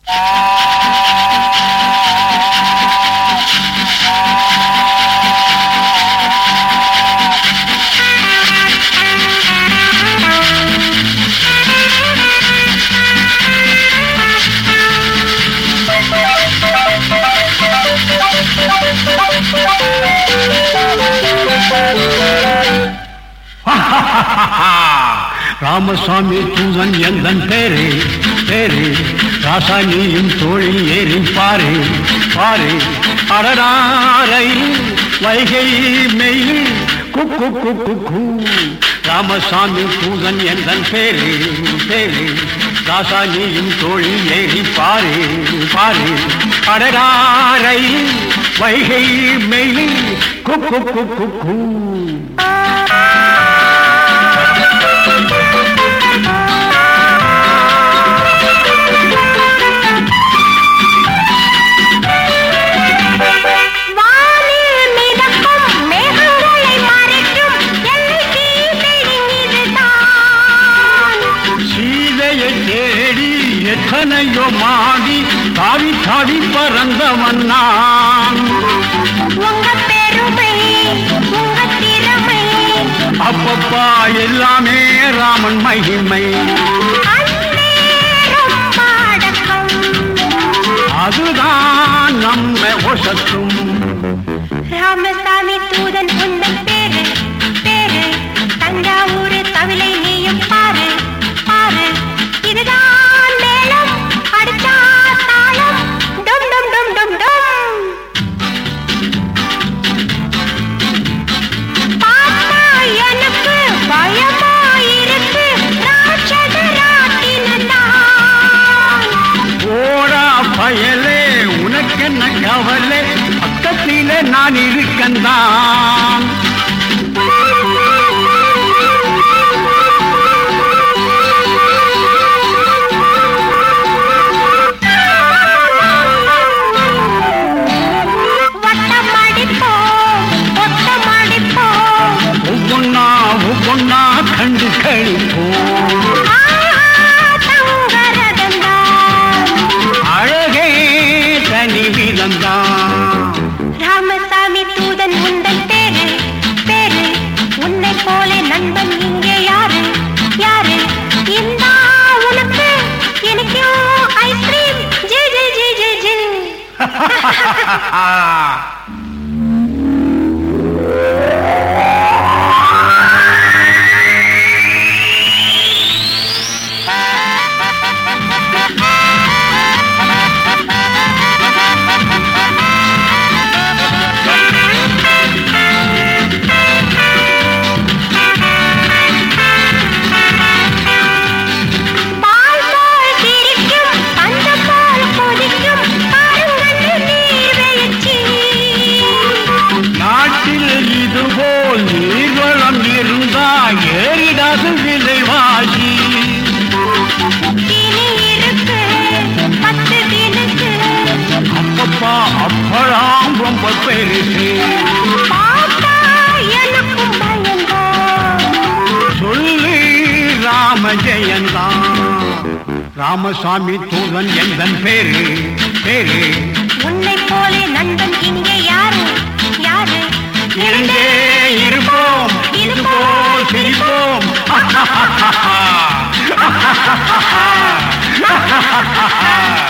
ராமசாமி தூதன் எந்தன் பேரு பேரு ராசா நீயும் தோழில் ஏறி பாரு பாரு அடராரை வைகை மெய் குக்கு குக்கு கூ ராமசாமி தூதன் எந்தன் பேரு பேரு ராசா நீயும் தோழில் ஏறி பாரு பாரு அடராரை வைகை மெய் குக்கு குக்கு கூ வானில் மிதக்கும் மேகங்களை மறைக்கும் எல்லை தீபெழும் இதுதான். சீதையை தேடி எத்தனையோ மாடி தாவி தாவி பறந்தவன் நான் உங்க பெருமை, உங்க திறமை, அப்பப்பா எல்லாமே ராமன் மகிமை அன்பே ரொம்ப அடக்கம். அதுதான் நம்மை ஒசத்தும் ராமசாமி தூதன் உந்தன் பேரு பேரு தஞ்சாவூர் தவிலை நீயும் பாரு பாரு இதுதான் மேளம் அடிச்சா தாளம் டும் டும் டும் டும் டும் பார்த்தா எனக்கு பயமாயிருக்கு ராட்சத ராட்டினந்தான் ஓடா பயலே உனக்கென்ன கவலை பக்கத்திலே நான் இருக்கந்தான் வட்டம் அடிப்போம் ஒட்டம் அடிப்போம் ஒவ்வொன்னா ஒவ்வொன்னா கண்டு கழிப்போம் தங்கரதந்தான் அழகே தனி விதந்தான் ராமசாமி தூதன் உந்தன் பேரு பேரு உன்னை போல நண்பன் இங்கே யாரு யாரு இந்தா உனக்கு எனக்கும் ஐஸ்கிரீம் ஜி ஜி ஜி ஜி ஜி பால் போல் சிரிக்கும் பஞ்சம் போல் கொதிக்கும் பாருங்கள் நீர் வெளிச்சி நாட்டில் இதுபோல் நீர்வளம் இருந்தா ஏறிடாது விலைவாசி கிளி இருக்கு பத்து கிளுக்கு அப்பப்பா அப்பழாம் ரொம்ப பெருசு பார்த்தா எனக்கும் பயந்தான் சொல்லு ராம ஜெயந்தான் ராமசாமி தூதன் எந்தன் பேரு பேரு உன்னை போலே நண்பன் இங்கே யாரு யாரு இருந்தே இருப்போம் இதுபோல் சிரிப்போம்